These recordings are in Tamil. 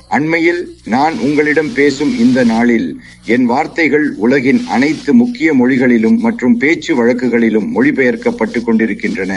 அண்மையில் நான் உங்களிடம் பேசும் இந்த நாளில் என் வார்த்தைகள் உலகின் அனைத்து முக்கிய மொழிகளிலும் மற்றும் பேச்சு வழக்குகளிலும் மொழிபெயர்க்கப்பட்டுக் கொண்டிருக்கின்றன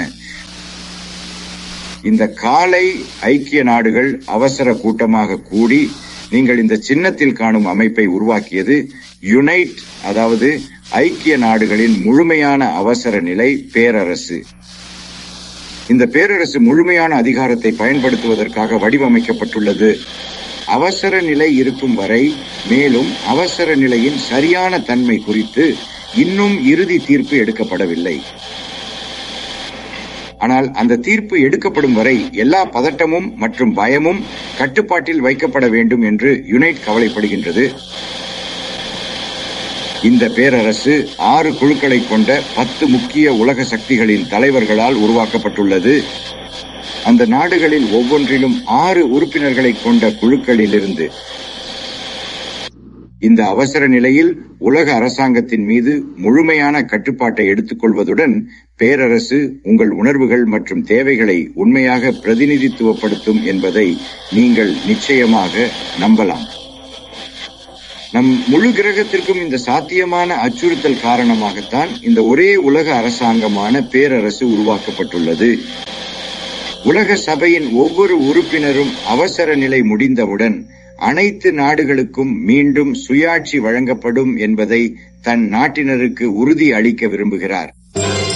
இந்த காலை ஐக்கிய நாடுகள் அவசர கூட்டமாக கூடி நீங்கள் இந்த சின்னத்தில் காணும் அமைப்பை உருவாக்கியது யுனைட் அதாவது ஐக்கிய நாடுகளின் முழுமையான அவசர நிலை பேரரசு இந்த பேரரசு முழுமையான அதிகாரத்தை பயன்படுத்துவதற்காக வடிவமைக்கப்பட்டுள்ளது அவசர நிலை இருக்கும் வரை மேலும் அவசர நிலையின் சரியான தன்மை குறித்து இன்னும் இறுதி தீர்ப்பு எடுக்கப்படவில்லை ஆனால் அந்த தீர்ப்பு எடுக்கப்படும் வரை எல்லா பதட்டமும் மற்றும் பயமும் கட்டுப்பாட்டில் வைக்கப்பட வேண்டும் என்று யுனைட் கவலைப்படுகின்றது இந்த பேரரசு ஆறு குழுக்களை கொண்ட பத்து முக்கிய உலக சக்திகளின் தலைவர்களால் உருவாக்கப்பட்டுள்ளது அந்த நாடுகளில் ஒவ்வொன்றிலும் ஆறு உறுப்பினர்களை கொண்ட குழுக்களிலிருந்து இந்த அவசர நிலையில் உலக அரசாங்கத்தின் மீது முழுமையான கட்டுப்பாட்டை எடுத்துக்கொள்வதுடன் பேரரசு உங்கள் உணர்வுகள் மற்றும் தேவைகளை உண்மையாக பிரதிநிதித்துவப்படுத்தும் என்பதை நீங்கள் நிச்சயமாக நம்பலாம் நம் முழு கிரகத்திற்கும் இந்த சாத்தியமான அச்சுறுத்தல் காரணமாகத்தான் இந்த ஒரே உலக அரசாங்கமான பேரரசு உருவாக்கப்பட்டுள்ளது உலக சபையின் ஒவ்வொரு உறுப்பினரும் அவசர நிலை முடிந்தவுடன் அனைத்து நாடுகளுக்கும் மீண்டும் சுயாட்சி வழங்கப்படும் என்பதை தன் நாட்டினருக்கு உறுதி அளிக்க விரும்புகிறார்